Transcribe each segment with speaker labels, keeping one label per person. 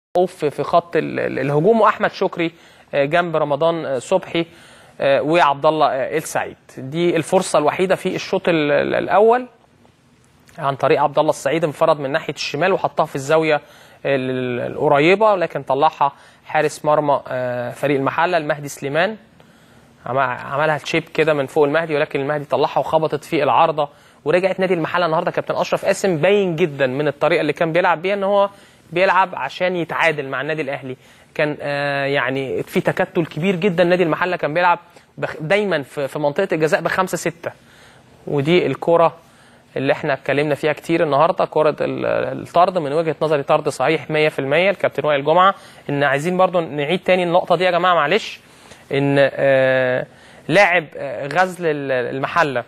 Speaker 1: في في خط ال- ال- الهجوم واحمد شكري آه، جنب رمضان آه، صبحي آه، وعبد الله آه، السعيد دي الفرصه الوحيده في الشوط ال- ال- الاول عن طريق عبد الله السعيد انفرد من ناحيه الشمال وحطها في الزاويه ال- ال- القريبه لكن طلعها حارس مرمى آه، فريق المحله المهدي سليمان عم- عملها تشيب كده من فوق المهدي ولكن المهدي طلعها وخبطت في العارضه ورجعت نادي المحله النهارده كابتن اشرف قاسم باين جدا من الطريقه اللي كان بيلعب بيها ان هو بيلعب عشان يتعادل مع النادي الاهلي كان آه يعني في تكتل كبير جدا نادي المحله كان بيلعب بخ- دايما في في منطقه الجزاء بخمسه سته ودي الكره اللي احنا اتكلمنا فيها كتير النهارده كره ال- الطرد من وجهه نظري طرد صحيح 100% الكابتن وائل جمعه ان عايزين برضو نعيد تاني النقطه دي يا جماعه معلش ان آه لاعب آه غزل ال- المحله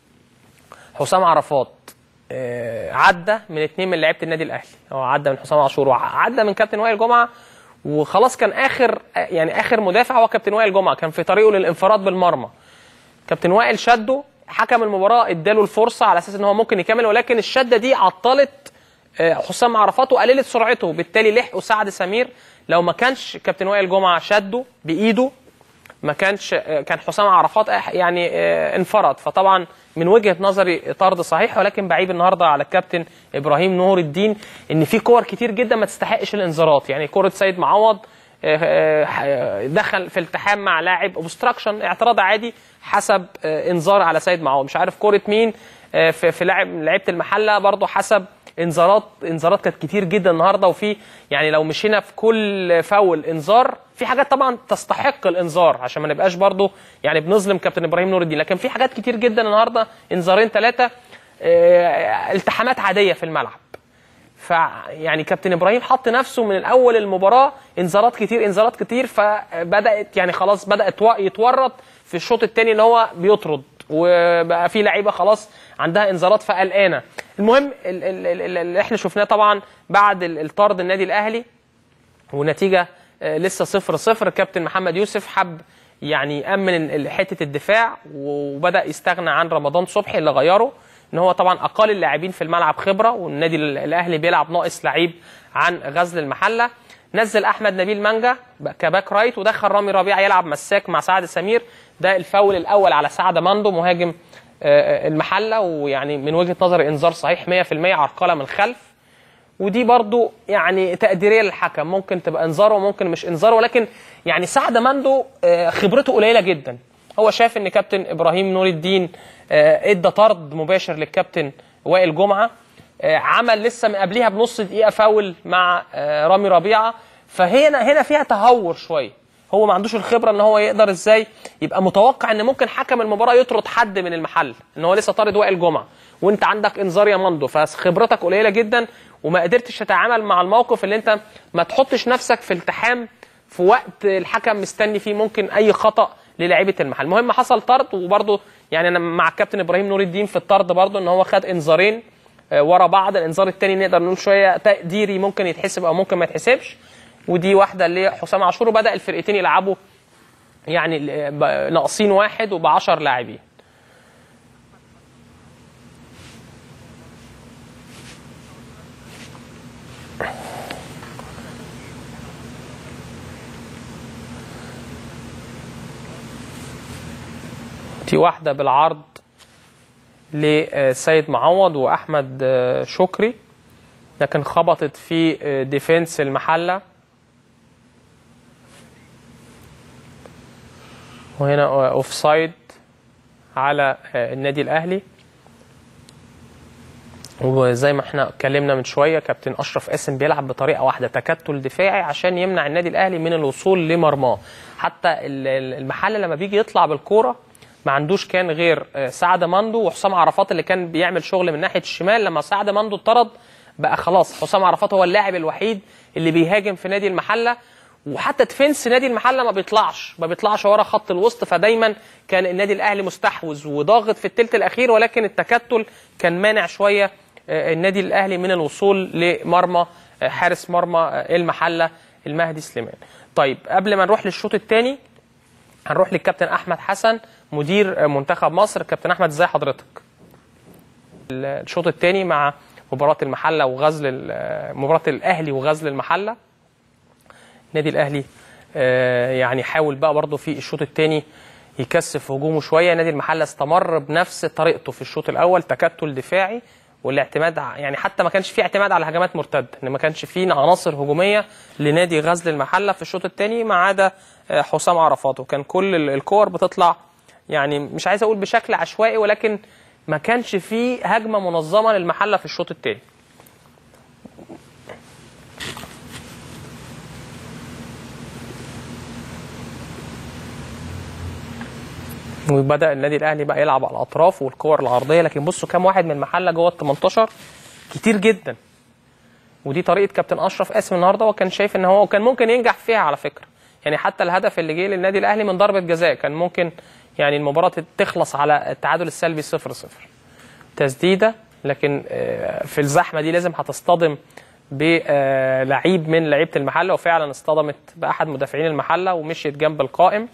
Speaker 1: حسام عرفات آه، عدى من اثنين من لعيبه النادي الاهلي هو عدى من حسام عاشور وعدى من كابتن وائل جمعه وخلاص كان اخر يعني اخر مدافع هو كابتن وائل جمعه كان في طريقه للانفراد بالمرمى كابتن وائل شده حكم المباراه اداله الفرصه على اساس ان هو ممكن يكمل ولكن الشده دي عطلت آه، حسام عرفات وقللت سرعته وبالتالي لحقه سعد سمير لو ما كانش كابتن وائل جمعه شده بايده ما كانش كان حسام عرفات أح- يعني آه، انفرد فطبعا من وجهه نظري طرد صحيح ولكن بعيب النهارده على الكابتن ابراهيم نور الدين ان في كور كتير جدا ما تستحقش الانذارات يعني كره سيد معوض آه، آه، دخل في التحام مع لاعب اوبستراكشن اعتراض عادي حسب آه، انذار على سيد معوض مش عارف كره مين آه، في في لاعب من لعيبه المحله برضه حسب انذارات انذارات كانت كتير جدا النهارده وفي يعني لو مشينا في كل فاول انذار في حاجات طبعا تستحق الانذار عشان ما نبقاش برضو يعني بنظلم كابتن ابراهيم نور الدين لكن في حاجات كتير جدا النهارده انذارين ثلاثه التحامات عاديه في الملعب فيعني كابتن ابراهيم حط نفسه من الاول المباراه انذارات كتير انذارات كتير فبدات يعني خلاص بدا يتو- يتورط في الشوط الثاني ان هو بيطرد وبقى في لعيبه خلاص عندها انذارات فقلقانه المهم ال- ال- ال- اللي احنا شفناه طبعا بعد ال- الطرد النادي الاهلي ونتيجه آه، لسه صفر صفر كابتن محمد يوسف حب يعني يامن ال- حته الدفاع وبدا يستغنى عن رمضان صبحي اللي غيره ان هو طبعا اقل اللاعبين في الملعب خبره والنادي ال- الاهلي بيلعب ناقص لعيب عن غزل المحله نزل احمد نبيل مانجا ب- كباك رايت ودخل رامي ربيعه يلعب مساك مع سعد سمير ده الفاول الاول على سعد ماندو مهاجم آه، المحله ويعني من وجهه نظري انذار صحيح 100% عرقله من الخلف ودي برضو يعني تقديريه للحكم ممكن تبقى انذار وممكن مش انذار ولكن يعني سعد مندو آه، خبرته قليله جدا هو شاف ان كابتن ابراهيم نور الدين آه، ادى طرد مباشر للكابتن وائل جمعه آه، عمل لسه من قبلها بنص دقيقه فاول مع آه، رامي ربيعه فهنا هنا فيها تهور شويه هو ما عندوش الخبره ان هو يقدر ازاي يبقى متوقع ان ممكن حكم المباراه يطرد حد من المحل ان هو لسه طارد وائل جمعه وانت عندك انذار يا مندو فخبرتك قليله جدا وما قدرتش تتعامل مع الموقف اللي انت ما تحطش نفسك في التحام في وقت الحكم مستني فيه ممكن اي خطا للاعيبه المحل المهم حصل طرد وبرده يعني انا مع الكابتن ابراهيم نور الدين في الطرد برده ان هو خد انذارين آه، ورا بعض الانذار الثاني نقدر نقول شويه تقديري ممكن يتحسب او ممكن ما يتحسبش ودي واحده اللي حسام عاشور وبدا الفرقتين يلعبوا يعني ال- ب- ناقصين واحد وب 10 لاعبين دي واحده بالعرض لسيد معوض واحمد آه، شكري لكن خبطت في آه، ديفنس المحله وهنا اوف سايد على آه، النادي الاهلي وزي ما احنا اتكلمنا من شويه كابتن اشرف قاسم بيلعب بطريقه واحده تكتل دفاعي عشان يمنع النادي الاهلي من الوصول لمرماه حتى ال- ال- المحل لما بيجي يطلع بالكوره ما عندوش كان غير آه، سعد مندو وحسام عرفات اللي كان بيعمل شغل من ناحيه الشمال لما سعد مندو اتطرد بقى خلاص حسام عرفات هو اللاعب الوحيد اللي بيهاجم في نادي المحله وحتى ديفنس نادي المحله ما بيطلعش ما بيطلعش ورا خط الوسط فدايما كان النادي الاهلي مستحوذ وضاغط في الثلث الاخير ولكن التكتل كان مانع شويه آه، النادي الاهلي من الوصول لمرمى آه، حارس مرمى آه، المحله المهدي سليمان. طيب قبل ما نروح للشوط الثاني هنروح للكابتن احمد حسن مدير آه، منتخب مصر كابتن احمد ازاي حضرتك؟ الشوط الثاني مع مباراه المحله وغزل ال- آه، مباراه الاهلي وغزل المحله النادي الاهلي آه، يعني حاول بقى برضه في الشوط الثاني يكثف هجومه شويه نادي المحله استمر بنفس طريقته في الشوط الاول تكتل دفاعي والاعتماد ع- يعني حتى ما كانش فيه اعتماد على هجمات مرتده ان ما كانش فيه عناصر هجوميه لنادي غزل المحله في الشوط الثاني ما عدا آه، حسام عرفات وكان كل ال- الكور بتطلع يعني مش عايز اقول بشكل عشوائي ولكن ما كانش فيه هجمه منظمه للمحله في الشوط الثاني وبدا النادي الاهلي بقى يلعب على الاطراف والكور العرضيه لكن بصوا كام واحد من المحله جوه ال 18 كتير جدا ودي طريقه كابتن اشرف قاسم النهارده وكان شايف ان هو كان ممكن ينجح فيها على فكره يعني حتى الهدف اللي جه للنادي الاهلي من ضربه جزاء كان ممكن يعني المباراه تخلص على التعادل السلبي 0 0 تسديده لكن آه، في الزحمه دي لازم هتصطدم بلعيب من لعيبه المحله وفعلا اصطدمت باحد مدافعين المحله ومشيت جنب القائم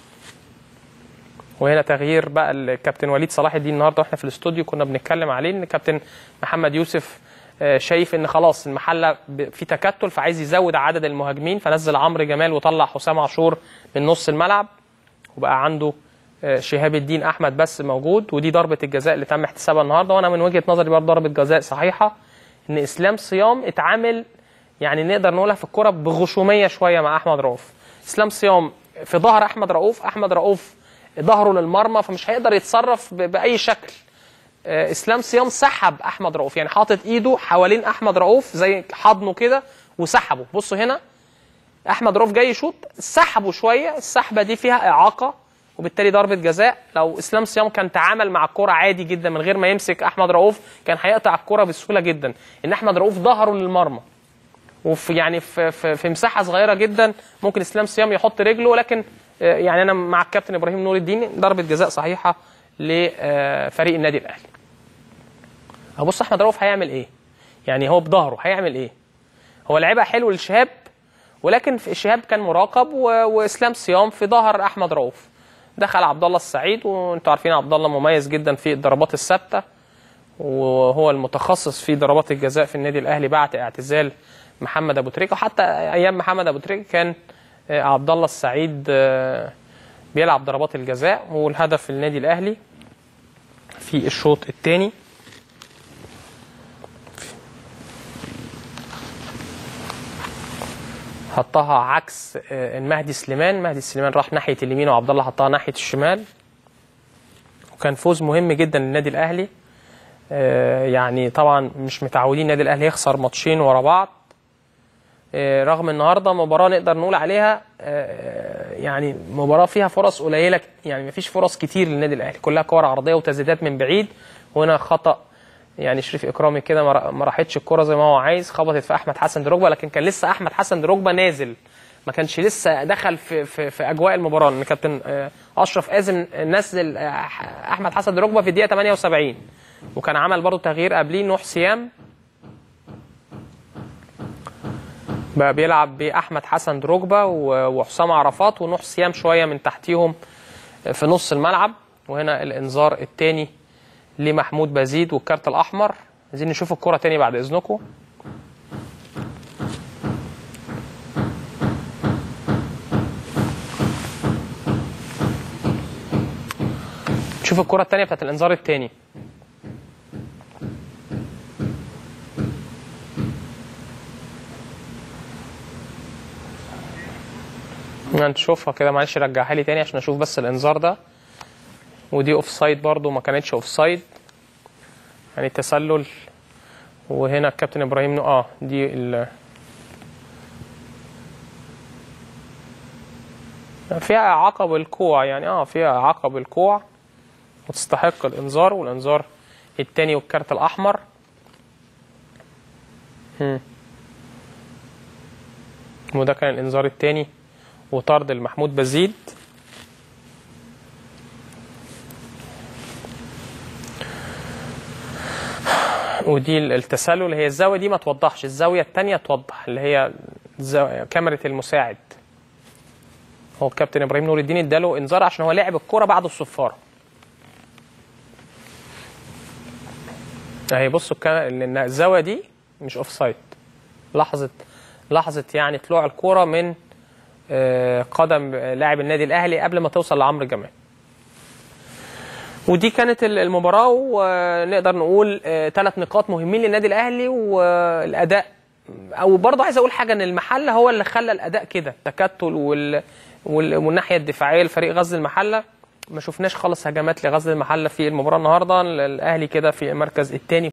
Speaker 1: وهنا تغيير بقى الكابتن وليد صلاح الدين النهارده واحنا في الاستوديو كنا بنتكلم عليه ان كابتن محمد يوسف آه، شايف ان خلاص المحله ب- في تكتل فعايز يزود عدد المهاجمين فنزل عمرو جمال وطلع حسام عاشور من نص الملعب وبقى عنده آه، شهاب الدين احمد بس موجود ودي ضربه الجزاء اللي تم احتسابها النهارده وانا من وجهه نظري برضه ضربه جزاء صحيحه ان اسلام صيام اتعامل يعني نقدر نقولها في الكره بغشوميه شويه مع احمد رؤوف اسلام صيام في ظهر احمد رؤوف احمد رؤوف ظهره للمرمى فمش هيقدر يتصرف ب- باي شكل آه، اسلام صيام سحب احمد رؤوف يعني حاطط ايده حوالين احمد رؤوف زي حضنه كده وسحبه بصوا هنا احمد رؤوف جاي يشوط سحبه شويه السحبه دي فيها اعاقه وبالتالي ضربه جزاء لو اسلام صيام كان تعامل مع الكره عادي جدا من غير ما يمسك احمد رؤوف كان هيقطع الكره بسهوله جدا ان احمد رؤوف ظهره للمرمى وفي يعني في, في, في مساحه صغيره جدا ممكن اسلام صيام يحط رجله ولكن آه، يعني انا مع الكابتن ابراهيم نور الدين ضربه جزاء صحيحه لفريق النادي الاهلي ابص احمد رؤوف هيعمل ايه يعني هو بظهره هيعمل ايه هو لعبها حلو للشهاب ولكن في الشهاب كان مراقب و... واسلام صيام في ظهر احمد رؤوف دخل عبد الله السعيد وانتوا عارفين عبد الله مميز جدا في الضربات الثابته وهو المتخصص في ضربات الجزاء في النادي الاهلي بعد اعتزال محمد ابو تريكه وحتى ايام محمد ابو تريكه كان آه، عبد الله السعيد آه، بيلعب ضربات الجزاء والهدف للنادي الاهلي في الشوط الثاني حطها عكس آه، المهدي سليمان مهدي سليمان راح ناحيه اليمين وعبد الله حطها ناحيه الشمال وكان فوز مهم جدا للنادي الاهلي آه، يعني طبعا مش متعودين النادي الاهلي يخسر ماتشين ورا بعض آه، رغم النهارده مباراه نقدر نقول عليها آه، يعني مباراه فيها فرص قليله يعني مفيش فرص كتير للنادي الاهلي كلها كور عرضيه وتسديدات من بعيد وهنا خطا يعني شريف اكرامي كده ما را- ما راحتش الكره زي ما هو عايز خبطت في احمد حسن دروجبا لكن كان لسه احمد حسن دروجبا نازل ما كانش لسه دخل في في, في اجواء المباراه ان كابتن آه، اشرف قاسم نزل آه، احمد حسن دروجبا في الدقيقه 78 وكان عمل برضه تغيير قبليه نوح سيام بقى بيلعب باحمد حسن دروجبا و- وحسام عرفات ونوح سيام شويه من تحتيهم في نص الملعب وهنا الانذار الثاني لمحمود بزيد والكارت الاحمر عايزين نشوف الكره تاني بعد اذنكم نشوف الكره الثانيه بتاعت الانذار الثاني نشوفها كده معلش رجعها لي تاني عشان اشوف بس الانذار ده ودي اوف سايد برضو ما كانتش اوف سايد يعني تسلل وهنا الكابتن ابراهيم نو- اه دي ال فيها اعاقه بالكوع يعني اه فيها اعاقه بالكوع وتستحق الانذار والانذار التاني والكارت الاحمر مم. وده كان الانذار التاني وطرد المحمود بزيد ودي التسلل هي الزاويه دي ما توضحش الزاويه الثانيه توضح اللي هي زاوية كاميرا المساعد هو الكابتن ابراهيم نور الدين اداله انذار عشان هو لعب الكوره بعد الصفاره اهي بصوا الكا- ان الزاويه دي مش اوف سايد لحظه لحظه يعني طلوع الكوره من آه، قدم لاعب النادي الاهلي قبل ما توصل لعمرو جمال ودي كانت ال- المباراه ونقدر نقول ثلاث نقاط مهمين للنادي الاهلي والاداء او برضه عايز اقول حاجه ان المحله هو اللي خلى الاداء كده التكتل وال... وال... والناحيه الدفاعيه لفريق غزل المحله ما شفناش خالص هجمات لغزل المحله في المباراه النهارده الاهلي كده في المركز الثاني